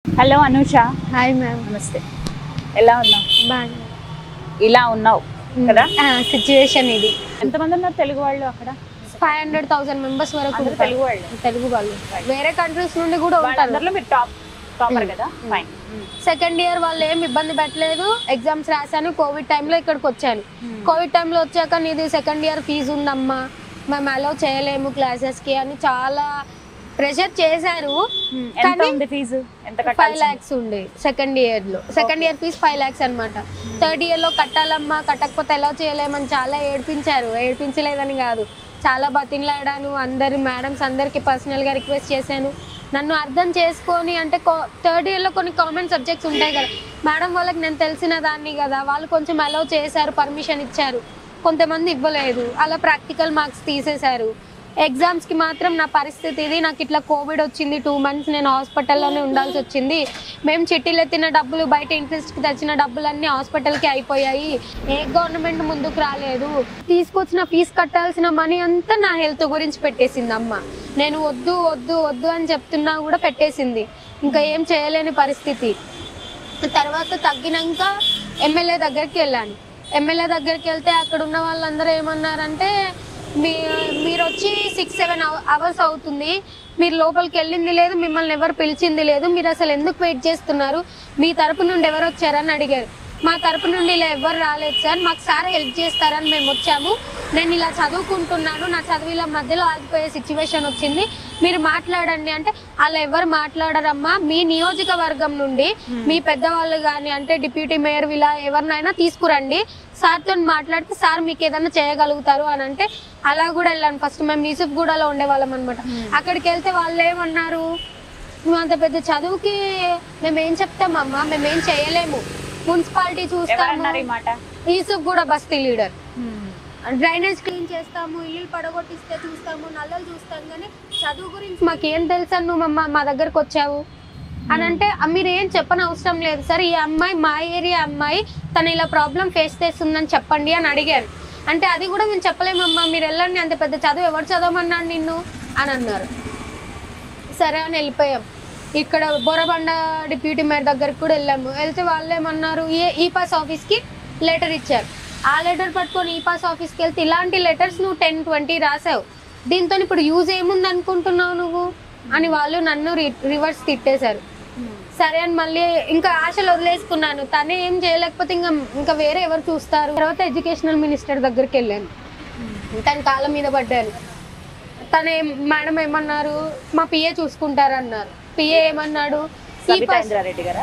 Hello Anusha hi ma'am నమస్తే ఎలా ఉన్నావు బాగా ఇలా ఉన్నావు కదా సిచ్యువేషన్ ఇది ఎంతమంది ఉన్నారు తెలుగు వాళ్ళు అక్కడ ఫైవ్ హండ్రెడ్ థౌసండ్ మెంబర్స్ వరకు అందరూ ఉంటారు. తెలుగు వాళ్ళు తెలుగు వాళ్ళు వేరే కంట్రీస్ నుండి కూడా ఉంటారు వాళ్ళందరిలో మీరు టాప్ టాపర్ కదా ఫైన్ సెకండ్ ఇయర్ వాళ్ళు ఏం ఇబ్బంది పెట్టలేదు ఎగ్జామ్స్ రాశాను కోవిడ్ టైంలో ఇక్కడికి వచ్చాను కోవిడ్ టైంలో వచ్చాక నీది సెకండ్ ఇయర్ ఫీజు ఉందమ్మా మేము అలో చేయలేము క్లాసెస్కి అని చాలా ప్రెషర్ చేశారు ఎంత కానీ ఉంది ఫీజు ఎంత ఫైవ్ కట్టాలి ల్యాక్స్ ఉండే సెకండ్ ఇయర్ లో second year fees five lakhs అనమాట థర్డ్ ఇయర్ లో కట్టాలమ్మా కట్టకపోతే ఎలా చేయలేమని చాలా ఏడ్పించారు ఏడ్పించలేదని కాదు చాలా బతిన్లాడాను అందరు మేడమ్స్ అందరికి పర్సనల్ గా రిక్వెస్ట్ చేశాను నన్ను అర్థం చేసుకొని అంటే థర్డ్ ఇయర్ లో కొన్ని కామన్ సబ్జెక్ట్స్ ఉంటాయి కదా మేడం వాళ్ళకి నేను తెలిసిన దాన్ని కదా వాళ్ళు కొంచెం అలౌ చేశారు పర్మిషన్ ఇచ్చారు కొంతమంది ఇవ్వలేదు అలా ప్రాక్టికల్ మార్క్స్ తీసేశారు ఎగ్జామ్స్ కి మాత్రం నా పరిస్థితి ఇది నాకు ఇట్లా కోవిడ్ వచ్చింది టూ మంత్స్ నేను హాస్పిటల్లోనే ఉండాల్సి వచ్చింది మేము చిట్టీలు ఎత్తిన డబ్బులు బయట ఇంట్రెస్ట్ కి తెచ్చిన డబ్బులన్నీ హాస్పిటల్కి అయిపోయాయి ఏ గవర్నమెంట్ ముందుకు రాలేదు తీసుకొచ్చిన ఫీజు కట్టాల్సిన మనీ అంతా నా హెల్త్ గురించి పెట్టేసింది అమ్మ నేను వద్దు వద్దు వద్దు అని చెప్తున్నా కూడా పెట్టేసింది ఇంకా ఏం చేయలేని పరిస్థితి తర్వాత తగ్గినాక ఎమ్మెల్యే దగ్గరికి వెళ్ళాను ఎమ్మెల్యే దగ్గరికి వెళ్తే అక్కడ ఉన్న వాళ్ళందరూ ఏమన్నారంటే మీ మీరు వచ్చి సిక్స్ సెవెన్ అవర్స్ అవుతుంది మీరు లోపలికి వెళ్ళింది లేదు మిమ్మల్ని ఎవరు పిలిచింది లేదు మీరు అసలు ఎందుకు వెయిట్ చేస్తున్నారు మీ తరపు నుండి ఎవరు వచ్చారని అడిగారు మా తరపు నుండి ఇలా ఎవరు రాలేదు సార్ మాకు సార్ హెల్ప్ చేస్తారని మేము వచ్చాము నేను ఇలా చదువుకుంటున్నాను నా చదువు ఇలా మధ్యలో ఆగిపోయే సిచ్యువేషన్ వచ్చింది మీరు మాట్లాడండి అంటే అలా ఎవరు మాట్లాడరమ్మా మీ నియోజకవర్గం నుండి మీ పెద్దవాళ్ళు కానీ అంటే డిప్యూటీ మేయర్ ఇలా ఎవరినైనా తీసుకురండి సార్తో మాట్లాడితే సార్ మీకు ఏదైనా చేయగలుగుతారు అని అంటే అలా కూడా వెళ్ళాను ఫస్ట్ మేము యూసుఫ్ గూడలో ఉండేవాళ్ళం అనమాట అక్కడికి వెళ్తే వాళ్ళు ఏమన్నారు నువ్వు అంత పెద్ద చదువుకి మేము ఏం చెప్తామమ్మా మేము ఏం చేయలేము మున్సిపాలిటీ ఎవరన్నారు ఈ చూస్తాము మాట యూసుఫ్ కూడా బస్తీ లీడర్ డ్రైనేజ్ క్లీన్ చేస్తాము ఇల్లు పడగొట్టిస్తే చూస్తాము నల్లలు చూస్తాం కానీ చదువు గురించి మాకేం తెలుసా నువ్వు మా మా దగ్గరకు వచ్చావు అని అంటే "ఆ, మీరు ఏం చెప్పని అవసరం లేదు సార్ ఈ అమ్మాయి మా ఏరియా అమ్మాయి తను ఇలా ప్రాబ్లం ఫేస్ చేస్తుందని చెప్పండి అని అడిగారు అంటే అది కూడా మేము చెప్పలేమమ్మా మీరు వెళ్ళండి అంత పెద్ద చదువు ఎవరు చదవమన్నాడు నిన్ను అని అన్నారు సరే అని వెళ్ళిపోయాం ఇక్కడ బొరబండ డిప్యూటీ మేయర్ దగ్గరికి కూడా వెళ్ళాము వెళ్తే వాళ్ళు ఏమన్నారు ఏ ఈ పాస్ ఆఫీస్కి లెటర్ ఇచ్చారు ఆ లెటర్ పట్టుకొని ఈ పాస్ ఆఫీస్కి వెళ్తే ఇలాంటి లెటర్స్ నువ్వు టెన్ ట్వంటీ రాసావు దీంతో ఇప్పుడు యూజ్ ఏముంది అనుకుంటున్నావు నువ్వు అని వాళ్ళు నన్ను రివర్స్ తిట్టేశారు సరే అని మళ్ళీ ఇంకా ఆశలు వదిలేసుకున్నాను తనే ఏం చేయలేకపోతే ఇంకా ఇంకా వేరే ఎవరు చూస్తారు తర్వాత ఎడ్యుకేషనల్ మినిస్టర్ దగ్గరికి వెళ్ళాను తన కాళ్ళ మీద పడ్డాను తను ఏం మేడం ఏమన్నారు మా పిఏ చూసుకుంటారన్నారు పిఏ ఏమన్నాడు ఈ సబితా పాస్ ఇంద్రారెడ్డి గారా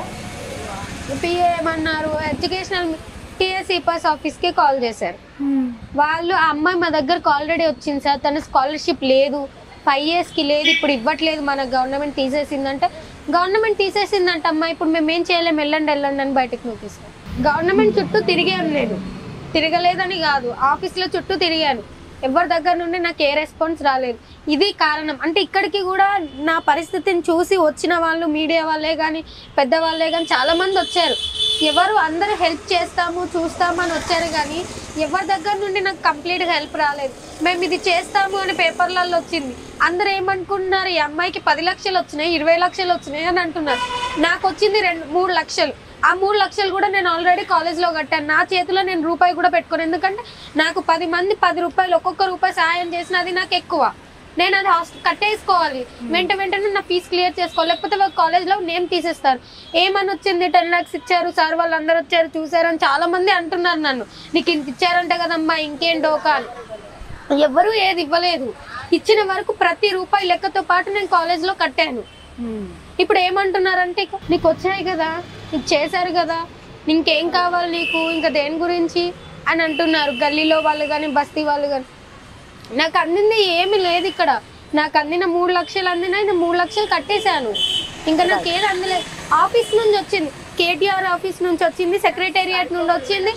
పిఏ ఏమన్నారు ఎడ్యుకేషనల్ టిఎస్సి పాస్ ఆఫీస్కి కాల్ చేశారు వాళ్ళు ఆ అమ్మాయి మా దగ్గరకు ఆల్రెడీ వచ్చింది సార్ తన స్కాలర్షిప్ లేదు ఫైవ్ ఇయర్స్కి లేదు ఇప్పుడు ఇవ్వట్లేదు మన గవర్నమెంట్ తీసేసిందంటే గవర్నమెంట్ తీసేసిందంట అమ్మా ఇప్పుడు మేము ఏం చేయలేము వెళ్ళండి వెళ్ళండి అని బయటకు నూపిస్తాం గవర్నమెంట్ చుట్టూ తిరిగాను నేను తిరగలేదని కాదు ఆఫీస్లో చుట్టూ తిరిగాను ఎవరి దగ్గర నుండి నాకు ఏ రెస్పాన్స్ రాలేదు ఇది కారణం అంటే ఇక్కడికి కూడా నా పరిస్థితిని చూసి వచ్చిన వాళ్ళు మీడియా వాళ్ళే కానీ పెద్దవాళ్ళే కానీ చాలా మంది వచ్చారు ఎవరు అందరూ హెల్ప్ చేస్తాము చూస్తాము అని వచ్చారు కానీ ఎవరి దగ్గర నుండి నాకు కంప్లీట్గా హెల్ప్ రాలేదు మేము ఇది చేస్తాము అని పేపర్లలో వచ్చింది అందరూ ఏమనుకుంటున్నారు ఈ అమ్మాయికి పది లక్షలు వచ్చినాయి ఇరవై లక్షలు వచ్చినాయి అని అంటున్నారు నాకు వచ్చింది రెండు మూడు లక్షలు ఆ మూడు లక్షలు కూడా నేను ఆల్రెడీ కాలేజ్లో కట్టాను నా చేతిలో నేను రూపాయి కూడా పెట్టుకోను ఎందుకంటే నాకు పది మంది పది రూపాయలు ఒక్కొక్క రూపాయి సాయం చేసిన అది నాకు ఎక్కువ నేను అది హాస్టల్ కట్టేసుకోవాలి వెంట వెంటనే నా ఫీజు క్లియర్ చేసుకోవాలి లేకపోతే వాళ్ళ కాలేజ్లో నేమ్ తీసేస్తారు ఏమని వచ్చింది టెన్ లాక్స్ ఇచ్చారు సార్ వాళ్ళు అందరు వచ్చారు చూసారు అని చాలా మంది అంటున్నారు నన్ను నీకు ఇంత ఇచ్చారంట కదమ్మా ఇంకేం డోకా అని ఎవ్వరూ ఏది ఇవ్వలేదు ఇచ్చిన వరకు ప్రతి రూపాయి లెక్కతో పాటు నేను కాలేజ్లో కట్టాను ఇప్పుడు ఏమంటున్నారంటే ఇక నీకు వచ్చాయి కదా నీకు చేశారు కదా ఇంకేం కావాలి నీకు ఇంకా దేని గురించి అని అంటున్నారు గల్లీలో వాళ్ళు కానీ బస్తీ వాళ్ళు కానీ నాకు అందింది ఏమీ లేదు ఇక్కడ నాకు అందిన మూడు లక్షలు అందినా నేను మూడు లక్షలు కట్టేశాను ఇంకా నాకు ఏది అందలేదు ఆఫీస్ నుంచి వచ్చింది కేటీఆర్ ఆఫీస్ నుంచి వచ్చింది సెక్రటేరియట్ నుండి వచ్చింది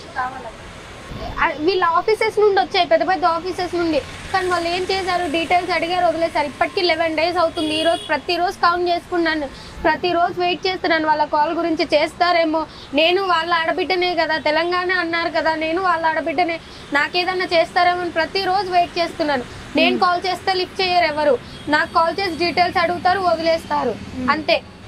ఆ, వీళ్ళ ఆఫీసెస్ నుండి వచ్చాయి పెద్ద పెద్ద ఆఫీసెస్ నుండి కానీ వాళ్ళు ఏం చేశారు డీటెయిల్స్ అడిగారు వదిలేశారు ఇప్పటికీ లెవెన్ డేస్ అవుతుంది ఈ రోజు ప్రతిరోజు కౌంట్ చేసుకున్నాను ప్రతిరోజు వెయిట్ చేస్తున్నాను వాళ్ళ కాల్ గురించి చేస్తారేమో నేను వాళ్ళ ఆడబిడ్డనే కదా తెలంగాణ అన్నారు కదా నేను వాళ్ళ ఆడబిడ్డనే నాకేదన్నా చేస్తారేమో అని ప్రతిరోజు వెయిట్ చేస్తున్నాను నేను కాల్ చేస్తే లిఫ్ట్ చేయరు ఎవరు నాకు కాల్ చేసి డీటెయిల్స్ అడుగుతారు వదిలేస్తారు అంతే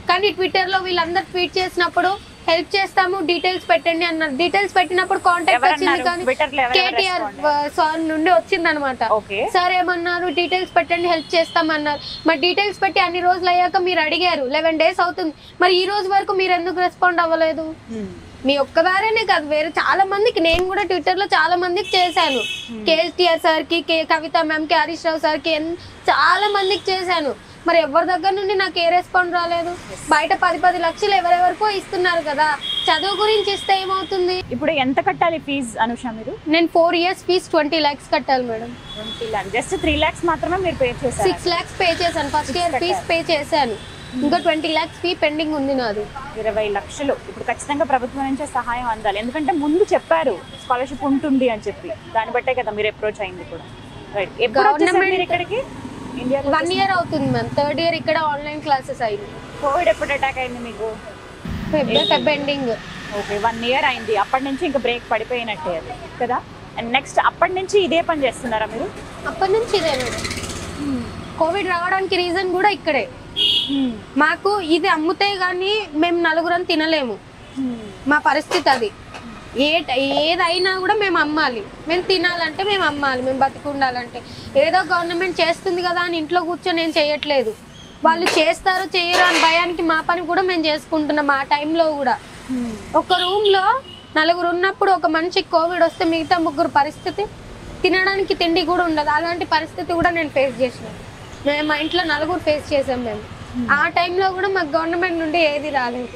కానీ ట్విట్టర్ లో వీళ్ళందరూ ట్వీట్ చేసినప్పుడు హెల్ప్ చేస్తాము డీటెయిల్స్ పెట్టండి అన్నారు డీటెయిల్స్ పెట్టినప్పుడు కాంటాక్ట్ ఎవరన్నారు? వచ్చింది కానీ Twitter లో ఎవరెవరు కేటీఆర్ respond సార్ నుండి వచ్చింది అనమాట ఓకే సార్ ఏమన్నారు డీటెయిల్స్ పెట్టండి హెల్ప్ చేస్తామన్నారు మరి డీటెయిల్స్ పెట్టి అన్ని రోజులు అయ్యాక మీరు అడిగారు లెవెన్ డేస్ అవుతుంది మరి ఈ రోజు వరకు మీరు ఎందుకు రెస్పాండ్ అవ్వలేదు మీ ఒక్కదారేనే కాదు వేరే చాలా మందికి నేను కూడా ట్విట్టర్ లో చాలా మందికి చేశాను కేఎస్టీఆర్ సార్ కి కే కవిత మ్యామ్ కి హరీష్ రావు సార్ కి ఎన్- చాలా మందికి చేశాను మరి ఎవరి దగ్గర నుండి నాకు ఏ రెస్పాండ్ రాలేదు బయట పది పది లక్షలు ఎవరెవరికో ఇస్తున్నారు కదా చదువు గురించి ఇస్తే ఏమవుతుంది ఇప్పుడు ఎంత కట్టాలి ఫీజ్ అనుష మీరు నేను four years fees twenty lakhs కట్టాలి madam twenty lakhs just three lakhs మాత్రమే మీరు పే చేశారు సిక్స్ ల్యాక్స్ పే చేశాను ఫస్ట్ ఇయర్ ఫీజ్ పే చేశాను ఇంకా ట్వంటీ ల్యాక్స్ ఫీ పెండింగ్ ఉంది నాది ఇరవై లక్షలు ఇప్పుడు ఖచ్చితంగా ప్రభుత్వం నుంచే సహాయం అందాలి ఎందుకంటే ముందు చెప్పారు స్కాలర్షిప్ ఉంటుంది అని చెప్పి దాన్ని బట్టే కదా మీరు అప్రోచ్ అయింది కూడా రైట్ ఎప్పుడు వచ్చేసారు Government- మీరు ఇక్కడికి ఇండియా వన్ ఇయర్ అవుతుంది మ్యామ్ థర్డ్ ఇయర్ ఇక్కడ ఆన్లైన్ క్లాసెస్ అయింది కోవిడ్ ఎప్పుడు అటాక్ అయింది మీకు Feb ending okay one year అయింది అప్పటి నుంచి ఇంకా బ్రేక్ పడిపోయినట్టే అది కదా అండ్ నెక్స్ట్ అప్పటి నుంచి ఇదే పని చేస్తున్నారా మీరు అప్పటి నుంచి ఇదే మేడం కోవిడ్ రావడానికి రీజన్ కూడా ఇక్కడే మాకు ఇది అమ్ముతే గానీ మేము నలుగురం తినలేము మా పరిస్థితి అది ఏ ఏదైనా కూడా మేము అమ్మాలి మేము తినాలంటే మేము అమ్మాలి మేము బతికుండాలంటే ఏదో గవర్నమెంట్ చేస్తుంది కదా అని ఇంట్లో కూర్చొని నేను చేయట్లేదు వాళ్ళు చేస్తారో చేయరు అని భయానికి మా పని కూడా మేము చేసుకుంటున్నాం ఆ టైంలో కూడా ఒక రూమ్ లో నలుగురు ఉన్నప్పుడు ఒక మనిషికి కోవిడ్ వస్తే మిగతా ముగ్గురు పరిస్థితి తినడానికి తిండి కూడా ఉండదు అలాంటి పరిస్థితి కూడా నేను ఫేస్ చేసిన మేము మా ఇంట్లో నలుగురు ఫేస్ చేసాం మేము ఆ టైంలో కూడా మాకు గవర్నమెంట్ నుండి ఏది రాలేదు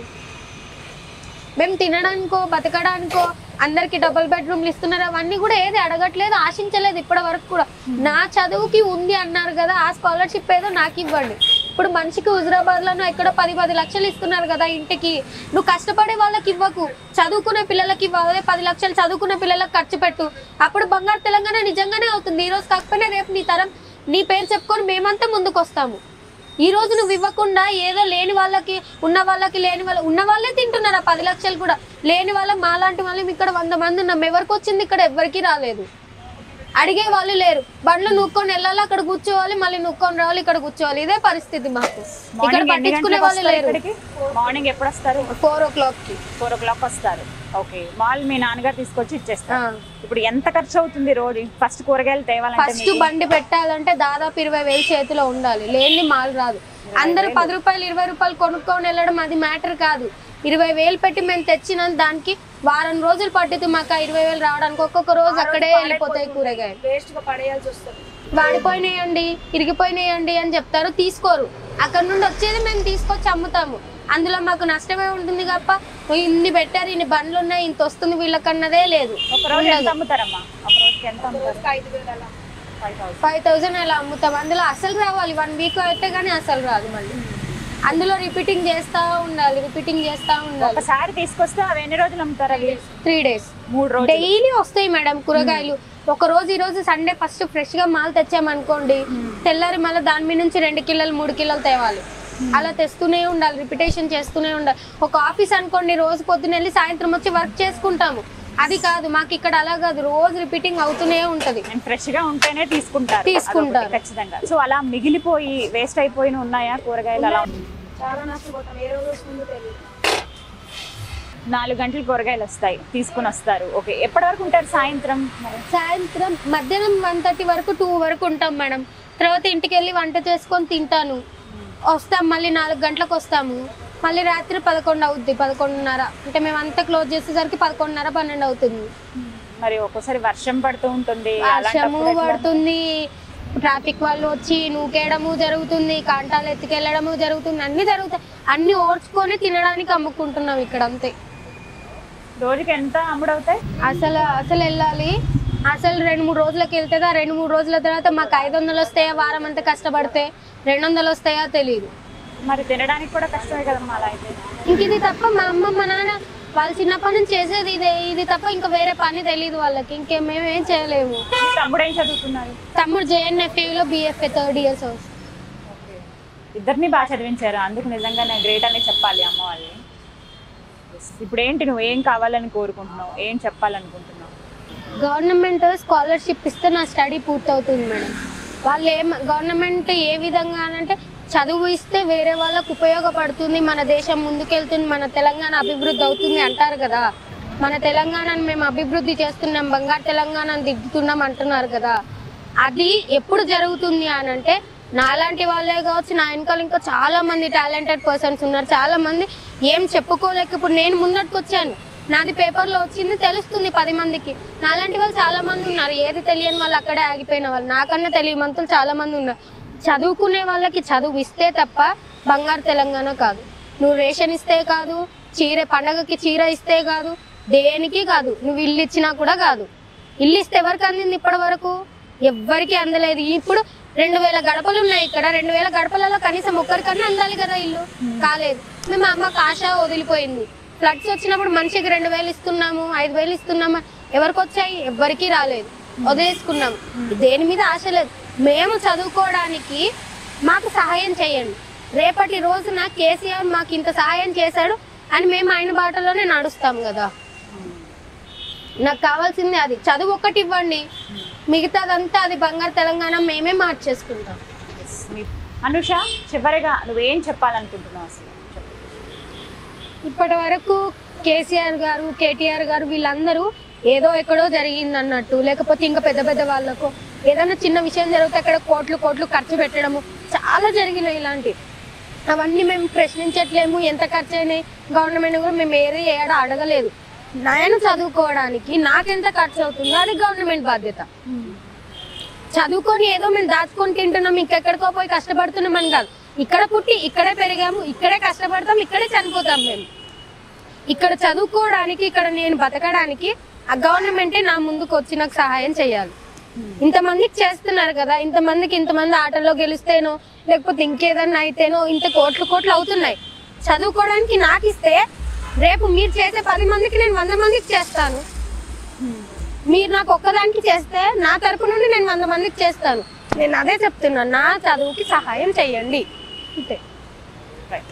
మేము తినడానికో బతకడానికో అందరికి డబుల్ బెడ్రూమ్లు ఇస్తున్నారు అవన్నీ కూడా ఏది అడగట్లేదు ఆశించలేదు ఇప్పటి వరకు కూడా నా చదువుకి ఉంది అన్నారు కదా ఆ స్కాలర్షిప్ ఏదో నాకు ఇవ్వండి ఇప్పుడు మనిషికి హుజరాబాద్ లోనో ఎక్కడో పది పది లక్షలు ఇస్తున్నారు కదా ఇంటికి నువ్వు కష్టపడే వాళ్ళకి ఇవ్వకు చదువుకునే పిల్లలకి ఇవ్వు అదే పది లక్షలు చదువుకునే పిల్లలకు ఖర్చు పెట్టు అప్పుడు బంగారు తెలంగాణ నిజంగానే అవుతుంది ఈ రోజు కాకపోయినా రేపు నీ తరం నీ పేరు చెప్పుకొని మేమంతా ముందుకు వస్తాము ఈ రోజు నువ్వు ఇవ్వకుండా ఏదో లేని వాళ్ళకి ఉన్న వాళ్ళకి లేని వాళ్ళ ఉన్న వాళ్ళే తింటున్నారు ఆ పది లక్షలు కూడా లేని వాళ్ళ మాలాంటి వాళ్ళం ఇక్కడ వంద మంది ఉన్నాం ఎవరికి వచ్చింది ఇక్కడ ఎవరికి రాలేదు అడిగే వాళ్ళు లేరు బండ్లు నూక్కొని వెళ్ళాలి అక్కడ కూర్చోవాలి మళ్ళీ నూక్కొని రావాలి ఇక్కడ కూర్చోవాలి ఇదే పరిస్థితి మాకు ఇక్కడ మార్నింగ్ ఎన్ని పట్టించుకునే గంటలకు వాళ్ళు వస్తారు లేరు ఇక్కడికి మార్నింగ్ ఎప్పుడు వస్తారు ఫోర్ ఓ క్లాక్ కి ఫోర్ ఓ క్లాక్ వస్తారు ఓకే మాల్ మీ నాన్నగారు తీసుకొచ్చి ఇచ్చేస్తారు ఆ. ఇప్పుడు ఎంత ఖర్చు అవుతుంది రోజు ఫస్ట్ కూరగాయలు తేవాలంటే ఫస్ట్ బండి పెట్టాలంటే దాదాపు ఇరవై వేలు చేతిలో ఉండాలి లేని మాల్ రాదు అందరూ పది రూపాయలు ఇరవై రూపాయలు కొనుక్కొని వెళ్ళడం అది మ్యాటర్ కాదు ఇరవై వేలు పెట్టి మేము తెచ్చిన దానికి వారం రోజులు పట్టింది మాకు ఆ ఇరవై వేలు రావడానికి ఒక్కొక్క రోజు అక్కడే వెళ్ళిపోతాయి కూరగాయలు వేస్ట్ గా పడేయాల్సి వస్తుంది వాడిపోయినాయండి ఇరిగిపోయినాయండి అని చెప్తారు తీసుకోరు అక్కడ నుండి వచ్చేది మేము తీసుకొచ్చి అమ్ముతాము అందులో మాకు నష్టమే ఉంటుంది తప్ప "ఓ, ఇన్ని పెట్టారు ఇన్ని బండ్లు ఉన్నాయి ఇంత వస్తుంది వీళ్ళకన్నదే లేదు ఒక రోజు ఎంత అమ్ముతారమ్మా ఒక రోజుకి ఎంత అమ్ముతారు ఐదు వేలు అలా ఫైవ్ థౌసండ్ ఫైవ్ థౌజండ్ అలా అమ్ముతాం అందులో అసలు రావాలి వన్ వీక్ అయితే కానీ అసలు రాదు మళ్ళీ అందులో రిపీటింగ్ చేస్తా ఉండాలి రిపీటింగ్ చేస్తా ఉండాలి ఒకసారి తీసుకొస్తే అవి ఎన్ని రోజులు అమ్ముతారు అవి త్రీ డేస్ మూడు రోజులు డైలీ వస్తాయి మేడం కూరగాయలు ఒక రోజు ఈ రోజు సండే ఫస్ట్ ఫ్రెష్ గా మాల్ తెచ్చామనుకోండి తెల్లారి మళ్ళీ దాని మీద నుంచి రెండు కిలోలు మూడు కిలోలు తేవాలి అలా తెస్తూనే ఉండాలి రిపిటేషన్ చేస్తూనే ఉండాలి ఒక ఆఫీస్ అనుకోండి రోజు పొద్దున వెళ్ళి సాయంత్రం వచ్చి వర్క్ చేసుకుంటాము అది కాదు మాకు ఇక్కడ అలా కాదు రోజు రిపీటింగ్ అవుతూనే ఉంటది నేను ఫ్రెష్ గా ఉంటేనే తీసుకుంటారు తీసుకుంటారు. అదొకటి ఖచ్చితంగా సో అలా మిగిలిపోయి వేస్ట్ అయిపోయిన ఉన్నాయా కూరగాయలు అలా చాలా నష్టపోతాం ఏ రోజు వస్తుందో తెలియదు నాలుగు గంటలు కూరగాయలు వస్తాయి తీసుకుని వస్తారు ఓకే ఎప్పటి వరకు ఉంటారు సాయంత్రం మరి? సాయంత్రం మధ్యాహ్నం వన్ థర్టీ వరకు టూ వరకు ఉంటాం మేడం తర్వాత ఇంటికి వెళ్ళి వంట చేసుకొని తింటాను వస్తాం మళ్ళీ నాలుగు గంటలకు వస్తాము మళ్ళీ రాత్రి పదకొండు అవుద్ది పదకొండున్నర అంటే మేము అంతా క్లోజ్ చేసేసరికి పదకొండున్నర పన్నెండు అవుతుంది మరి ఒక్కోసారి వర్షం పడుతూ ఉంటుంది వర్షము అలాంటప్పుడు ఎట్లా? పడుతుంది ట్రాఫిక్ వాళ్ళు వచ్చి నూకేయడము జరుగుతుంది కాంటాలు ఎత్తుకెళ్ళడము జరుగుతుంది అన్ని జరుగుతాయి అన్ని ఓడ్చుకొని తినడానికి అమ్ముకుంటున్నాం ఇక్కడ అంతే రోజుకి ఎంత అమ్ముడవుతాయి అసలు అసలు వెళ్ళాలి అసలు రెండు మూడు రోజులకి వెళ్తుందా రెండు మూడు రోజుల తర్వాత మాకు ఐదు వందలు వస్తాయా వారం అంతా కష్టపడితే రెండు వందలు వస్తాయా తెలియదు మరి తినడానికి కూడా కష్టమే కదమ్మా అలా అయితే ఇంక ఇది తప్ప మా అమ్మ మా నాన్న వాళ్ళు చిన్నప్పటి నుంచి చేసేది ఇదే ఇది తప్ప ఇంకా వేరే పని తెలియదు వాళ్ళకి ఇంకే మేము ఏం చేయలేము మీ తమ్ముడు ఏం చదువుతున్నారు తమ్ముడు జేఎన్ఎఫ్ఏలో బిఎఫ్ఏ థర్డ్ ఇయర్స్ ఇద్దరిని బాగా చదివించారు అందుకు నిజంగానే గ్రేట్ అని చెప్పాలి అమ్మ వాళ్ళని ఇప్పుడు ఏంటి నువ్వు ఏం కావాలని కోరుకుంటున్నావు ఏం చెప్పాలనుకుంటున్నావు గవర్నమెంట్ స్కాలర్షిప్ ఇస్తే నా స్టడీ పూర్తవుతుంది మేడం వాళ్ళు ఏం గవర్నమెంట్ ఏ విధంగా అంటే చదువు ఇస్తే వేరే వాళ్ళకు ఉపయోగపడుతుంది మన దేశం ముందుకెళ్తుంది మన తెలంగాణ అభివృద్ధి అవుతుంది అంటారు కదా మన తెలంగాణను మేము అభివృద్ధి చేస్తున్నాం బంగారు తెలంగాణను దిద్దుతున్నాం అంటున్నారు కదా అది ఎప్పుడు జరుగుతుంది అని అంటే నాలాంటి వాళ్ళే కావచ్చు నా వెనకాల ఇంకా చాలా మంది టాలెంటెడ్ పర్సన్స్ ఉన్నారు చాలా మంది ఏం చెప్పుకోలేక ఇప్పుడు నేను ముందటికి వచ్చాను నాది పేపర్లో వచ్చింది తెలుస్తుంది పది మందికి నాలాంటి వాళ్ళు చాలా మంది ఉన్నారు ఏది తెలియని వాళ్ళు అక్కడే ఆగిపోయిన వాళ్ళు నాకన్నా తెలియమంతులు చాలా మంది ఉన్నారు చదువుకునే వాళ్ళకి చదువు ఇస్తే తప్ప బంగారు తెలంగాణ కాదు నువ్వు రేషన్ ఇస్తే కాదు చీర పండగకి చీర ఇస్తే కాదు దేనికి కాదు నువ్వు ఇల్లు ఇచ్చినా కూడా కాదు ఇల్లు ఇస్తే ఎవరికి అందింది ఇప్పటి వరకు ఎవ్వరికి అందలేదు ఇప్పుడు రెండు వేల గడపలు ఉన్నాయి ఇక్కడ రెండు వేల గడపలలో కనీసం ఒక్కరికన్నా అందాలి కదా ఇల్లు కాలేదు మేము అమ్మకి ఆశ వదిలిపోయింది ఫ్లడ్స్ వచ్చినప్పుడు మనిషికి రెండు వేలు ఇస్తున్నాము ఐదు వేలు ఇస్తున్నాము ఎవరికి వచ్చాయి ఎవ్వరికి రాలేదు వదిలేసుకున్నాము దేని మీద ఆశ లేదు మేము చదువుకోవడానికి మాకు సహాయం చేయండి రేపటి రోజున కేసీఆర్ మాకు ఇంత సహాయం చేశాడు అని మేము ఆయన బాటలోనే నడుస్తాం కదా నాకు కావాల్సింది అది చదువు ఒక్కటి ఇవ్వండి మిగతాదంతా అది బంగారు తెలంగాణ మేమే మార్చేసుకుంటాం మీ- అనుష చివరిగా నువ్వేం చెప్పాలనుకుంటున్నావు అసలు చెప్పు. ఇప్పటి వరకు కేసీఆర్ గారు కేటీఆర్ గారు వీళ్ళందరూ ఏదో ఎక్కడో జరిగింది అన్నట్టు లేకపోతే ఇంకా పెద్ద పెద్ద వాళ్ళకు ఏదైనా చిన్న విషయం జరిగితే అక్కడ కోట్లు కోట్లు ఖర్చు పెట్టడము చాలా జరిగినాయి ఇలాంటి అవన్నీ మేము ప్రశ్నించట్లేము ఎంత ఖర్చు అయినాయి గవర్నమెంట్ కూడా మేము ఏది ఏడ అడగలేదు నేను చదువుకోవడానికి నాకెంత ఖర్చు అవుతుందో అది గవర్నమెంట్ బాధ్యత చదువుకొని ఏదో మేము దాచుకొని తింటున్నాం ఇంకెక్కడికో పోయి కష్టపడుతున్నాం అని కాదు ఇక్కడ పుట్టి ఇక్కడే పెరిగాము ఇక్కడే కష్టపడతాం ఇక్కడే చనిపోతాం మేము ఇక్కడ చదువుకోవడానికి ఇక్కడ నేను బతకడానికి ఆ గవర్నమెంటే నా ముందుకు వచ్చి నాకు సహాయం చేయాలి ఇంతమందికి చేస్తున్నారు కదా ఇంతమందికి ఇంతమంది ఆటల్లో గెలిస్తేనో లేకపోతే ఇంకేదన్నా అయితేనో ఇంత కోట్లు కోట్లు అవుతున్నాయి చదువుకోవడానికి నాకు ఇస్తే రేపు మీరు చేసే పది మందికి నేను వంద మందికి చేస్తాను మీరు నాకు ఒక్కదానికి చేస్తే నా తరపు నుండి నేను వంద మందికి చేస్తాను నేను అదే చెప్తున్నాను నా చదువుకి సహాయం చేయండి అంతే రైట్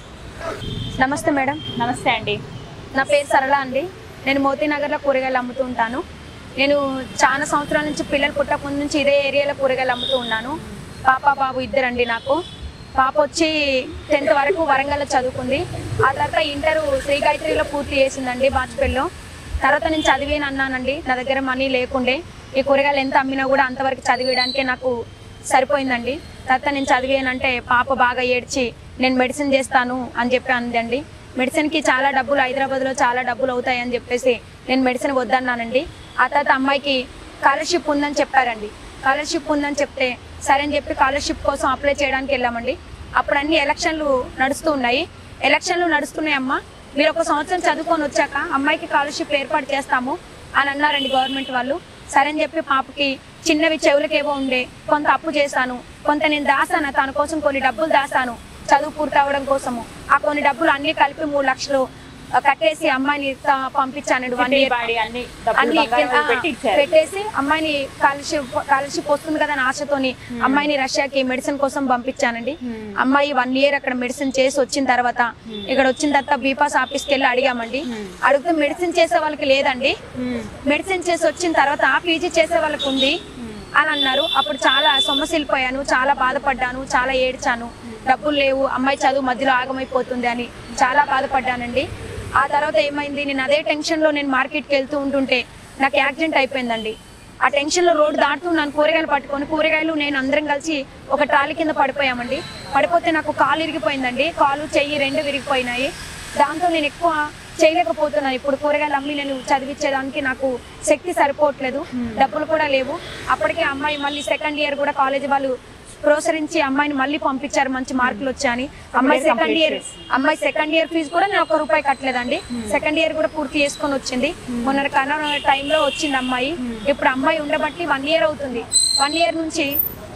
నమస్తే మేడం నమస్తే అండి నా పేరు సరళ అండి నేను మోతీనగర్లో కూరగాయలు అమ్ముతూ ఉంటాను నేను చాలా సంవత్సరాల నుంచి పిల్లలు పుట్టక ముందు నుంచి ఇదే ఏరియాలో కూరగాయలు అమ్ముతూ ఉన్నాను పాప బాబు ఇద్దరండి నాకు పాప వచ్చి టెన్త్ వరకు వరంగల్లో చదువుకుంది ఆ తర్వాత ఇంటర్ శ్రీ గాయత్రిలో పూర్తి చేసిందండి బాజ్పేయిలో తర్వాత నేను చదివేను అన్నానండి నా దగ్గర మనీ లేకుండే ఈ కూరగాయలు ఎంత అమ్మినా కూడా అంతవరకు చదివేయడానికే నాకు సరిపోయిందండి తర్వాత నేను చదివానంటే పాప బాగా ఏడ్చి నేను మెడిసిన్ చేస్తాను అని చెప్పి అందండి మెడిసిన్కి చాలా డబ్బులు హైదరాబాద్లో చాలా డబ్బులు అవుతాయి అని చెప్పేసి నేను మెడిసిన్ వద్దన్నానండి ఆ తర్వాత అమ్మాయికి స్కాలర్షిప్ ఉందని చెప్పారండి స్కాలర్షిప్ ఉందని చెప్తే సరే అని చెప్పి స్కాలర్షిప్ కోసం అప్లై చేయడానికి వెళ్ళామండి అప్పుడు అన్ని ఎలక్షన్లు నడుస్తూ ఉన్నాయి ఎలక్షన్లు నడుస్తున్నాయి అమ్మ మీరు ఒక సంవత్సరం చదువుకొని వచ్చాక అమ్మాయికి స్కాలర్షిప్ ఏర్పాటు చేస్తాము అని అన్నారండి గవర్నమెంట్ వాళ్ళు సరే అని చెప్పి పాపకి చిన్నవి చెవులకేవో ఉండే కొంత అప్పు చేశాను కొంత నేను దాసాను తన కోసం కొన్ని డబ్బులు దాసాను చదువు పూర్తి అవ్వడం కోసము ఆ కొన్ని డబ్బులు అన్ని కలిపి మూడు లక్షలు ఆ, కట్టేసి అమ్మాయిని త- పంపించానండి వన్ చిట్టి ఇయర్ బాడీ అన్ని డబ్బులు అన్ని బంగారం ఆ, పెట్టి ఇచ్చారు పెట్టేసి అమ్మాయిని స్కాలర్షిప్ స్కాలర్షిప్ వస్తుంది కదా అని ఆశతోని అమ్మాయిని రష్యాకి మెడిసిన్ కోసం పంపించానండి అమ్మాయి వన్ ఇయర్ అక్కడ మెడిసిన్ చేసి వచ్చిన తర్వాత ఇక్కడ వచ్చిన తర్వాత బీపాస్ ఆఫీస్కి వెళ్ళి అడిగామండి అడిగితే మెడిసిన్ చేసే వాళ్ళకి లేదండి మెడిసిన్ చేసి వచ్చిన తర్వాత పీజీ చేసే వాళ్ళకి ఉంది అని అన్నారు అప్పుడు చాలా సొమ్మసిల్లిపోయాను చాలా బాధపడ్డాను చాలా ఏడ్చాను డబ్బులు లేవు అమ్మాయి చదువు మధ్యలో ఆగమైపోతుంది అని చాలా బాధపడ్డానండి ఆ తర్వాత ఏమైంది నేను అదే టెన్షన్లో నేను మార్కెట్కి వెళ్తూ ఉంటుంటే నాకు యాక్సిడెంట్ అయిపోయిందండి ఆ టెన్షన్లో రోడ్డు దాటుతున్నాను కూరగాయలు పట్టుకొని కూరగాయలు నేను అందరం కలిసి ఒక ట్రాలీ కింద పడిపోయామండి పడిపోతే నాకు కాలు ఇరిగిపోయిందండి కాలు చెయ్యి రెండు విరిగిపోయినాయి దాంతో నేను ఎక్కువ చేయలేకపోతున్నాను ఇప్పుడు కూరగాయలు అమ్మి నేను చదివించేదానికి నాకు శక్తి సరిపోవట్లేదు డబ్బులు కూడా లేవు అప్పటికే అమ్మాయి మళ్ళీ సెకండ్ ఇయర్ కూడా కాలేజీ వాళ్ళు ప్రోత్సరించి అమ్మాయిని మళ్ళీ పంపించారు మంచి మార్కులు వచ్చాయని అమ్మాయి year సెకండ్ complete ఇయర్ చేసి. అమ్మాయి సెకండ్ ఇయర్ ఫీజు కూడా నేను ఒక రూపాయి కట్టలేదండి సెకండ్ ఇయర్ కూడా పూర్తి చేసుకొని వచ్చింది మొన్న కరోనా టైంలో వచ్చింది అమ్మాయి ఇప్పుడు అమ్మాయి ఉండబట్టి వన్ ఇయర్ అవుతుంది వన్ ఇయర్ నుంచి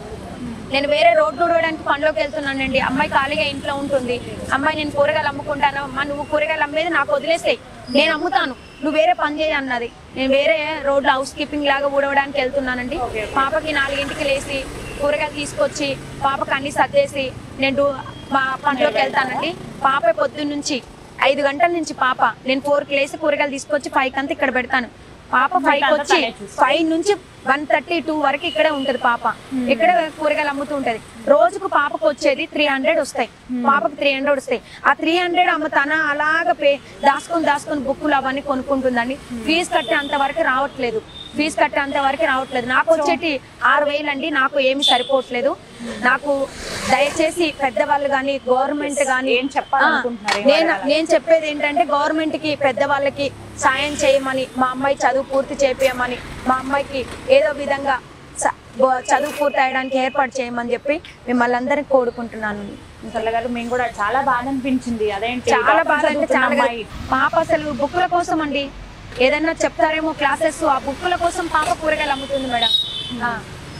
నేను వేరే రోడ్లు రోడడానికి పనిలోకి వెళ్తున్నానండి అమ్మాయి ఖాళీగా ఇంట్లో ఉంటుంది అమ్మాయి నేను కూరగాయలు అమ్ముకుంటాను అమ్మా నువ్వు కూరగాయలు అమ్మేది నాకు వదిలేస్తాయి నేను అమ్ముతాను నువ్వు వేరే పని చేయి అన్నది నేను వేరే రోడ్లు హౌస్ కీపింగ్ లాగా ఊడవడానికి వెళ్తున్నానండి పాపకి నాలుగింటికి లేచి కూరగాయలు తీసుకొచ్చి పాపకి అన్ని సర్దేసి నేను డు- మా పనిలోకి వెళ్తానండి పాప పొద్దున్న నుంచి ఐదు గంటల నుంచి పాప నేను ఫోర్కి లేసి కూరగాయలు తీసుకొచ్చి ఫైవ్ అంతా ఇక్కడ పెడతాను పాప ఫైవ్ అంతా వచ్చి తనే చూస్తుంది. ఫైవ్ నుంచి వన్ థర్టీ టూ వరకు ఇక్కడే ఉంటది పాప ఇక్కడే కూరగాయలు అమ్ముతూ ఉంటది రోజుకు పాపకు వచ్చేది త్రీ హండ్రెడ్ వస్తాయి పాపకు త్రీ హండ్రెడ్ వస్తాయి ఆ త్రీ హండ్రెడ్ అమ్మ తన అలాగ పే దాచుకొని దాచుకొని బుక్కులు అవన్నీ కొనుక్కుంటుందండి ఫీజు కట్టే అంత వరకు రావట్లేదు ఫీజు కట్టే అంత వరకు రావట్లేదు నాకు వచ్చేటి ఆరు వేలు అండి నాకు ఏమి సరిపోవట్లేదు నాకు దయచేసి పెద్దవాళ్ళు కానీ గవర్నమెంట్ కానీ ఏం చెప్పాలనుకుంటున్నారు? ఏం నేను అడగాలి? నేను చెప్పేది ఏంటంటే గవర్నమెంట్ కి పెద్దవాళ్ళకి సాయం చేయమని మా అమ్మాయి చదువు పూర్తి చేపించమని మా అమ్మాయికి ఏదో విధంగా స- బ- చదువు పూర్తి అయ్యడానికి ఏర్పాటు చేయమని చెప్పి మిమ్మల్ని అందరినీ కోరుకుంటున్నాను ముసల్ల గారు మేము కూడా చాలా బాధ అనిపించింది అదేంటి చాలా డాక్టర్ బాధ అంటే చదువుతున్న చాలా అమ్మాయి. పాప అసలు బుక్కుల కోసం అండి ఏదన్నా చెప్తారేమో క్లాసెస్ ఆ బుక్కుల కోసం పాప కూరగాయలు అమ్ముతుంది మేడం ఆ.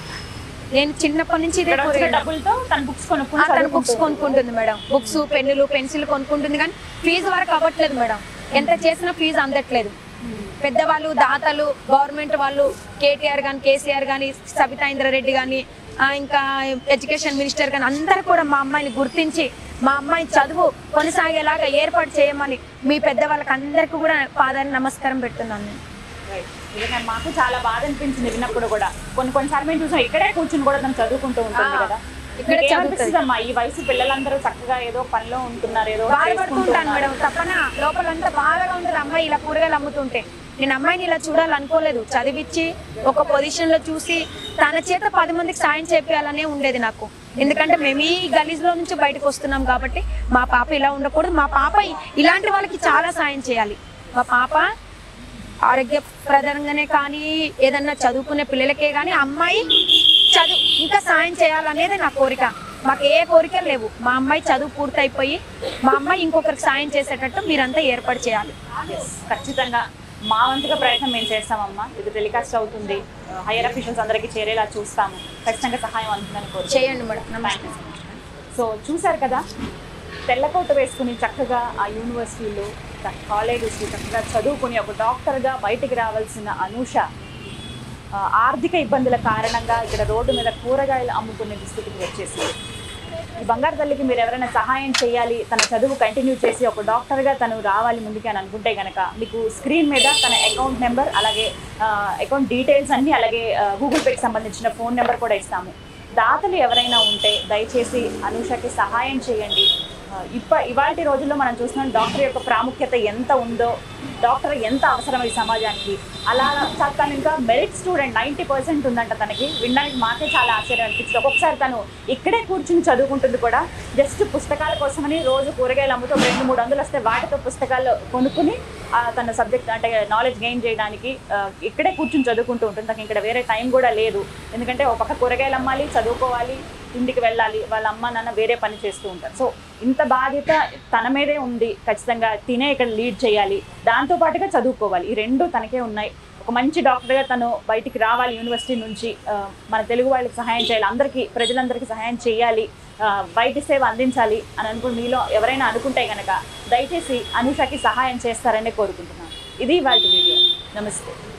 నేను చిన్నప్పటి నుంచి ఇదే ఇక్కడ వచ్చిన కూరగాయలు డబ్బులతో తన బుక్స్ కొనుక్కుని ఆ, తను బుక్స్ చదువుకుంటుంది. కొనుక్కుంటుంది మేడం బుక్స్ పెన్నులు పెన్సిల్ కొనుక్కుంటుంది కానీ ఫీజు వరకు అవ్వట్లేదు మేడం ఎంత చేసినా ఫీజు అందట్లేదు పెద్దవాళ్ళు దాతలు గవర్నమెంట్ వాళ్ళు కేటీఆర్ కానీ కేసీఆర్ కానీ సబితా ఇంద్రారెడ్డి కానీ ఇంకా ఎడ్యుకేషన్ మినిస్టర్ కానీ అందరూ కూడా మా అమ్మాయిని గుర్తించి మా అమ్మాయి చదువు కొనసాగేలాగా ఏర్పాటు చేయమని మీ పెద్దవాళ్ళకి అందరికీ కూడా పాదాన్ని నమస్కారం పెడుతున్నాను నేను Right. నిజంగా మాకు చాలా బాధ అనిపించింది విన్నప్పుడు కూడా కొన్ని కొన్నిసార్లు మేము చూసాం ఇక్కడే కూర్చుని కూడా తను చదువుకుంటూ ఉంటుంది ఆ, కదా ఇక్కడే మీకు చదువుతుంది. ఏమనిపిస్తుంది అమ్మా ఈ వయసు పిల్లలందరూ చక్కగా ఏదో పనిలో ఉంటున్నారు ఏదో బాధపడుతుంటాను మేడం తప్పన లోపలంతా బాధగా ఉంటుంది అమ్మాయి ఇలా కూరగాయలు అమ్ముతుంటే నేను అమ్మాయిని ఇలా చూడాలనుకోలేదు చదివిచ్చి ఒక పొజిషన్ లో చూసి తన చేత పది మందికి సాయం చేపించాలనే ఉండేది నాకు ఎందుకంటే మేము ఈ గలీజ్ లో నుంచి బయటకు వస్తున్నాం కాబట్టి మా పాప ఇలా ఉండకూడదు మా పాప ఇలాంటి వాళ్ళకి చాలా సాయం చేయాలి మా పాప ఆరోగ్యప్రదంగానే కానీ ఏదన్నా చదువుకునే పిల్లలకే కానీ అమ్మాయి చదువు ఇంకా సాయం చేయాలనేది నా కోరిక మాకు ఏ కోరికలు లేవు మా అమ్మాయి చదువు పూర్తయిపోయి మా అమ్మాయి ఇంకొకరికి సాయం చేసేటట్టు మీరంతా ఏర్పాటు చేయాలి Yes, ఖచ్చితంగా మా వంతుగా ప్రయత్నం మేము చేస్తామమ్మా ఇది టెలికాస్ట్ అవుతుంది హైయర్ అఫీషియల్స్ అందరికీ చేరేలా చూస్తాము ఖచ్చితంగా సహాయం అందుతుందని కోరు చేయండి మేడం నమస్తే సో చూసారు కదా తెల్లకోట వేసుకుని చక్కగా ఆ యూనివర్సిటీలు కాలేజెస్ చక్కగా చదువుకుని ఒక డాక్టర్గా బయటికి రావాల్సిన అనూష ఆ, ఆర్థిక ఇబ్బందుల కారణంగా ఇక్కడ రోడ్డు మీద కూరగాయలు అమ్ముకునే దుస్థితికి వచ్చేసింది ఈ బంగారు తల్లికి మీరు ఎవరైనా సహాయం చేయాలి తన చదువు కంటిన్యూ చేసి ఒక డాక్టర్గా తను రావాలి ముందుకి అని అనుకుంటే కనుక మీకు స్క్రీన్ మీద తన అకౌంట్ నెంబర్ అలాగే అకౌంట్ డీటెయిల్స్ అన్నీ అలాగే గూగుల్ పేకి సంబంధించిన ఫోన్ నెంబర్ కూడా ఇస్తాము దాతలు ఎవరైనా ఉంటే దయచేసి అనూషకి సహాయం చేయండి ఆ, ఇప్ప ఇవాళ రోజుల్లో మనం చూస్తున్నాం డాక్టర్ యొక్క ప్రాముఖ్యత ఎంత ఉందో డాక్టర్ ఎంత అవసరం ఈ సమాజానికి అలా చ- తను ఇంకా మెరిట్ స్టూడెంట్ నైంటీ పర్సెంట్ ఉందంట తనకి వినడానికి మాకే చాలా ఆశ్చర్యం అనిపించింది ఒక్కొక్కసారి తను ఇక్కడే కూర్చుని చదువుకుంటుంది కూడా జస్ట్ పుస్తకాల కోసమని రోజు కూరగాయలు అమ్ముతూ ఒక రెండు మూడు వందలు వస్తే వాటితో పుస్తకాలు కొనుక్కుని ఆ, తన సబ్జెక్ట్ అంటే నాలెడ్జ్ గెయిన్ చేయడానికి ఆ, ఇక్కడే కూర్చుని చదువుకుంటూ ఉంటుంది నాకు ఇక్కడ వేరే టైం కూడా లేదు ఎందుకంటే ఒక పక్క కూరగాయలు అమ్మాలి చదువుకోవాలి ఇంటికి వెళ్ళాలి వాళ్ళ అమ్మ నాన్న వేరే పని చేస్తూ ఉంటారు సో ఇంత బాధ్యత తన మీదే ఉంది ఖచ్చితంగా తినే ఇక్కడ లీడ్ చేయాలి దాంతో పాటుగా చదువుకోవాలి ఈ రెండు తనకే ఉన్నాయి ఒక మంచి డాక్టర్గా తను బయటికి రావాలి యూనివర్సిటీ నుంచి ఆ, మన తెలుగు వాళ్ళకి సహాయం చేయాలి అందరికీ ప్రజలందరికీ సహాయం చేయాలి ఆ, వైద్య సేవ అందించాలి అని అనుకుని మీలో ఎవరైనా అనుకుంటే కనుక దయచేసి అనుషకి సహాయం చేస్తారని కోరుకుంటున్నాను ఇది వాళ్ళ వీడియో నమస్తే